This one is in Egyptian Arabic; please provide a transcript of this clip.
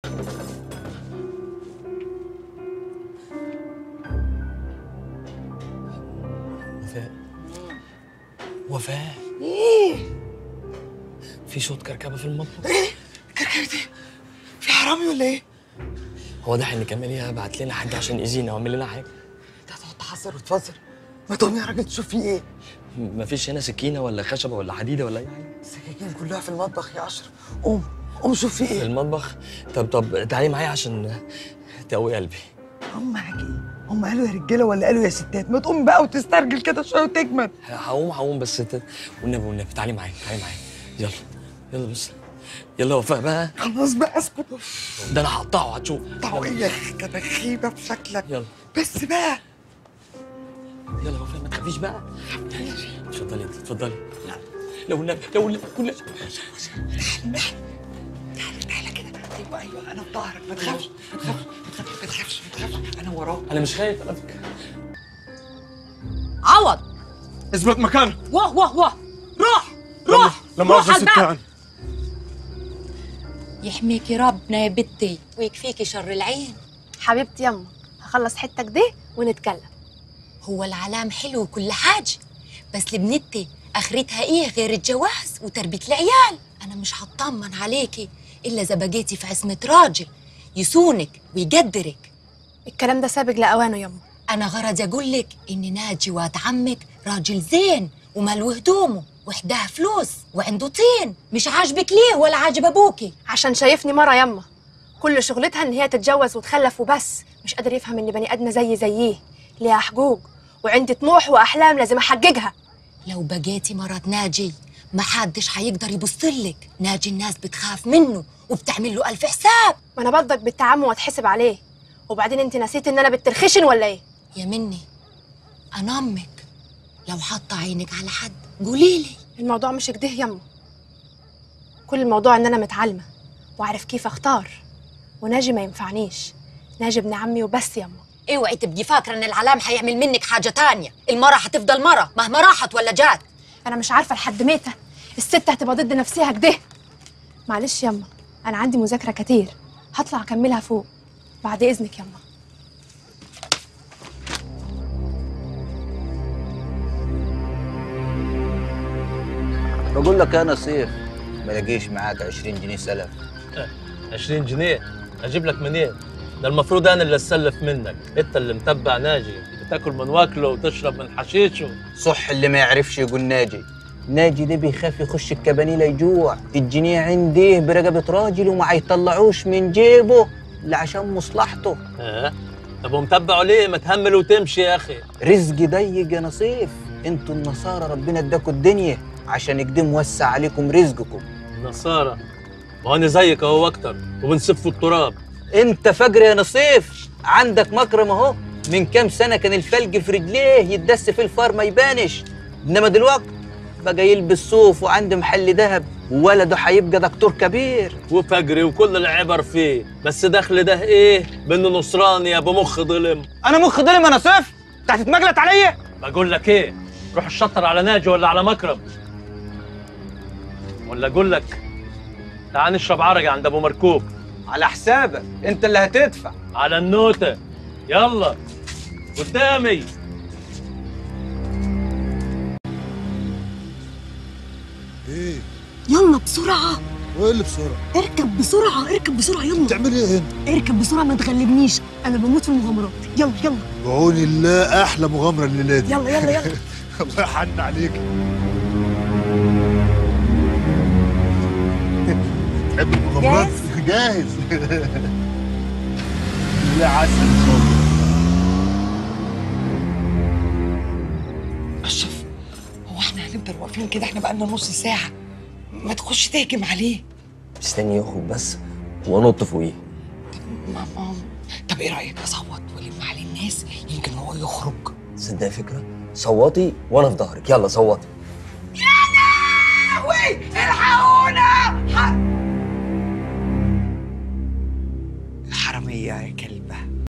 وفاء وفاء في صوت كركبه في المطبخ كركبتي في حرامي ولا ايه؟ واضح ان كمالية بعت لنا حاجه عشان يأذينا ويعمل لنا حاجه انت هتقعد تحذر وتفزر ما تقوم يا راجل تشوف في ايه؟ مفيش هنا سكينه ولا خشبه ولا حديده ولا اي حاجه السكاكين كلها في المطبخ يا اشرف قوم قوم شوف في في ايه؟ المطبخ طب طب تعالي معايا عشان تقوي قلبي هم معاك ايه؟ هم قالوا يا رجاله ولا قالوا يا ستات؟ ما تقوم بقى وتسترجل كده شويه وتجمد هقوم هقوم بس ت... والنبي والنبي تعالي معايا تعالي معايا يلا يلا بس يلا وفاء بقى خلاص بقى اسكت ده انا هقطعه هتشوف طوية كده خيبة بشكلك يلا بس بقى يلا وفاء ما تخافيش بقى اتفضلي انت اتفضلي لو النبي لو النبي والنبي. تعالى كده ايوه ايوه انا في ظهرك ما تخافش ما تخافش ما تخافش ما تخافش ما تخافش انا وراك انا مش خايف على فكره عوض اثبت مكانك واه واه واه روح روح لما روح اخذ على الباب. ستان يحميكي ربنا يا بنتي ويكفيكي شر العين حبيبتي يما هخلص حتة كده ونتكلم هو العلام حلو وكل حاجة بس لبنتي آخرتها إيه غير الجواز وتربية العيال أنا مش هطمن عليكي إلا إذا بقيتي في عصمة راجل يصونك ويقدرك الكلام ده سابق لأوانه يما أنا غرض أقول لك إن ناجي واد عمك راجل زين وماله هدومه وحدها فلوس وعنده طين مش عاجبك ليه ولا عاجب أبوكي عشان شايفني مرة يما كل شغلتها إن هي تتجوز وتخلف وبس مش قادر يفهم إن بني آدمة زي زيه ليها حقوق وعندي طموح وأحلام لازم أحققها لو بقيتي مرات ناجي ما حدش هيقدر يبصلك ناجي الناس بتخاف منه وبتعمل له ألف حساب ما أنا برضك بالتعامل وأتحسب عليه وبعدين أنت نسيت إن أنا بنت الخشن ولا إيه؟ يا مني أنا أمك لو حاطة عينك على حد قولي لي الموضوع مش كده يما كل الموضوع إن أنا متعلمة وأعرف كيف أختار وناجي ما ينفعنيش ناجي ابن عمي وبس يما اوعي تبقي فاكرة إن العلام هيعمل منك حاجة تانية المرة هتفضل مرة مهما راحت ولا جات انا مش عارفه لحد متى الست هتبقى ضد نفسها كده معلش يما انا عندي مذاكره كتير هطلع اكملها فوق بعد اذنك يما بقول لك يا نصيف ما لاقيش معاك 20 جنيه سلف 20 جنيه اجيب لك منين؟ ده المفروض انا اللي استلف منك، انت اللي متبع ناجي، بتاكل من واكله وتشرب من حشيشه، صح اللي ما يعرفش يقول ناجي ناجي ده بيخاف يخش الكبانيله يجوع الجنيه عنديه برقبة راجل وما هيطلعوش من جيبه إلا عشان مصلحته ها؟ طب ومتبعه ليه؟ ما تهمل وتمشي يا اخي، رزق ضيق يا نصيف انتوا النصارى ربنا اداكوا الدنيا عشان يقدر موسع عليكم رزقكم النصارى وانا زيك اهو اكتر وبنسف التراب، انت فجر يا نصيف عندك مكرم اهو من كام سنه كان الفلج في رجليه يتدس في الفار ما يبانش انما دلوقتي بقى يلبس صوف وعنده محل ذهب وولده هيبقى دكتور كبير وفجري وكل العبر فيه، بس دخل ده ايه؟ بانه نصراني يا ابو مخ ظلم، انا مخ ضلم يا نصيف انت هتتمجلت عليا بقول لك ايه؟ روح الشطر على ناجي ولا على مكرم ولا اقول لك تعال نشرب عرقه عند ابو مركوب على حسابك انت اللي هتدفع على النوتة يلا قدامي ايه يلا بسرعة وايه اللي بسرعه اركب بسرعة اركب بسرعة يلا بتعمل ايه هنا اركب بسرعة ما تغلبنيش أنا بموت في المغامرات يلا يلا بعون الله احلى مغامره الليله دي يلا يلا يلا الله يحن عليك تحب المغامرات جاهز لا عسل اشرف هو احنا هنفضل واقفين كده احنا بقالنا نص ساعه ما تخش تهجم عليه مستني يخرج بس وانط فوقيه ما ما طب ايه رايك اصوت والم عليه الناس يمكن هو يخرج تصدق فكره صوتي وانا في ظهرك يلا صوتي وي الحقونا الحراميه اهي